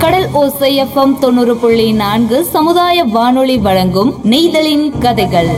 கடல் ஓசை எஃப்எம் தொண்ணூறு புள்ளி நான்கு சமுதாய வானொலி வழங்கும் நெய்தலின் கதைகள்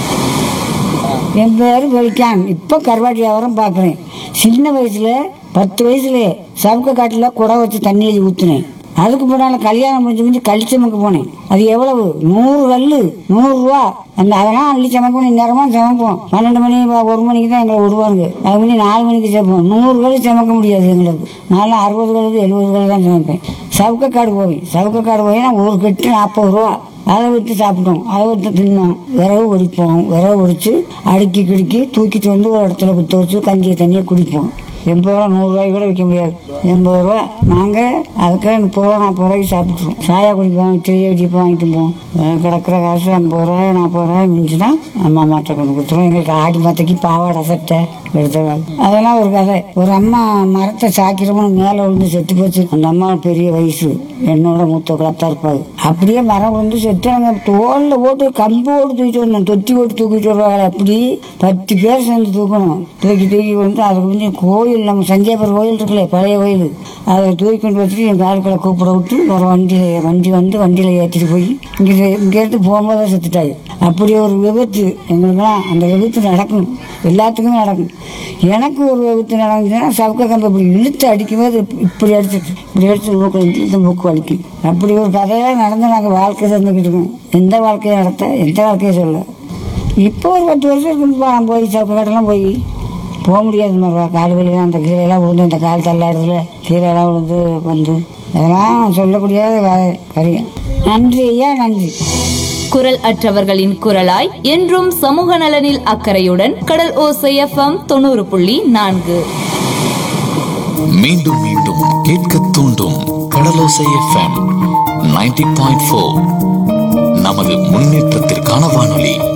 என் பேர் வெளிக்கான் இப்போ கருவாட்டு வியாபாரம் பார்க்குறேன் சின்ன வயசுல பத்து வயசுல சவுக்க காட்டில் குடம் வச்சு தண்ணி எழுதி ஊற்றுனேன் அதுக்கு முன்னால் கல்யாணம் முடிஞ்சு முடிஞ்சு கழிச்சமுக்கு போனேன் அது எவ்வளவு நூறு கல்லு நூறுரூவா அந்த அதெல்லாம் அள்ளி சமைக்கணும் இந்நேரமாக சமைப்போம் பன்னெண்டு மணி ப- ஒரு மணிக்கு தான் எங்களை விடுவாங்க அது மணி நாலு மணிக்கு சமைப்போம் நூறு கல் சமைக்க முடியாது எங்களுக்கு நான்லாம் அறுபது கல் எழுபது கல் தான் சமைப்பேன் சவுக்கக்காடு போய் சவுக்கக்காடு போய் நான் ஒரு கட்டு நாற்பது ரூபா அதை விட்டு சாப்பிட்டோம் அதை விட்டு தின்னோம் விறகு ஒடிப்போம் விறகு ஒடிச்சு அடுக்கி கிடுக்கி தூக்கிட்டு வந்து ஒரு இடத்துல குத்த வச்சு கஞ்சியை தண்ணியை குடிப்போம் எண்பது ரூபா நூறுரூவாய்க்கு கூட விற்க முடியாது எண்பது ரூபா நாங்கள் அதுக்கு முப்பது ரூபா நாற்பது ரூபாய்க்கு சாப்பிட்ருவோம் சாயா குடிப்போம் டீ வெடிப்போம் வாங்கிட்டு போவோம் அஹ் கிடக்கிற காசு ஐம்பது ரூபாய் நாற்பது ரூபாய் மிஞ்சுனா அம்மா மாட்டை கொண்டு கொடுத்துருவோம் எங்களுக்கு ஆடி மாத்தைக்கு பாவாடை சட்டை எடுத்துருவாங்க அதெல்லாம் ஒரு கதை ஒரு அம்மா மரத்தை சாக்கிறவங்க மேலே விழுந்து செத்து போச்சு அந்த அம்மா பெரிய வயசு என்னோட மூத்த குளத்தா இருப்பாங்க அப்படியே மரம் விழுந்து செத்து அவங்க தோல்ல போட்டு கம்பு ஓட்டு தூக்கிட்டு வரணும் தொட்டி ஓட்டு தூக்கிட்டு வருவாங்க அப்படி பத்து பேர் சேர்ந்து தூக்கணும் தூக்கி தூக்கி வந்து அதுக்கு வந்து கோயில் நம்ம சஞ்சயபுரம் கோயில் இருக்குல்ல பழைய கோயில் அதை தூக்கி கொண்டு வச்சுட்டு என் காலுக்களை கூப்பிட விட்டு ஒரு வண்டியில் வண்டி வந்து வண்டியில் ஏற்றிட்டு போய் இங்கே இங்கேருந்து போகும்போது செத்துட்டாங்க அப்படி ஒரு விபத்து எங்களுக்குலாம் அந்த விபத்து நடக்கும் எல்லாத்துக்குமே நடக்கும் எனக்கு ஒரு விபத்து நடந்துச்சுன்னா சவுக்க கம்பை இப்படி இழுத்து அடிக்கும்போது இப்படி அடிச்சிட்டு இப்படி அடிச்சு மூக்கு இழுத்து மூக்கு வலிக்கும் அப்படி ஒரு கதையெல்லாம் நடந்து நாங்கள் வாழ்க்கை தந்துக்கிட்டு இருக்கோம் எந்த வாழ்க்கையை நடத்த எந்த வாழ்க்கையை சொல்ல இப்போ ஒரு பத்து வருஷம் இருக்குப்பா நான் போய் சவுக்க கட்டெல்லாம் போய் போக முடியாது மாதிரி கால் வலிலாம் அந்த கீழெல்லாம் விழுந்து அந்த கால் தள்ளாடுறதுல கீழெல்லாம் விழுந்து வந்து அதெல்லாம் சொல்லக்கூடிய கா- காரியம் நன்றி ஐயா நன்றி குரல் அற்றவர்களின் குரலாய் என்றும் சமூக நலனில் அக்கறையுடன் கடல் ஓசை எஃப்எம் தொண்ணூறு புள்ளி நான்கு மீண்டும் மீண்டும் கேட்க தூண்டும் Kadalosai FM ninety point four நமது முன்னேற்றத்திற்கான வானொலி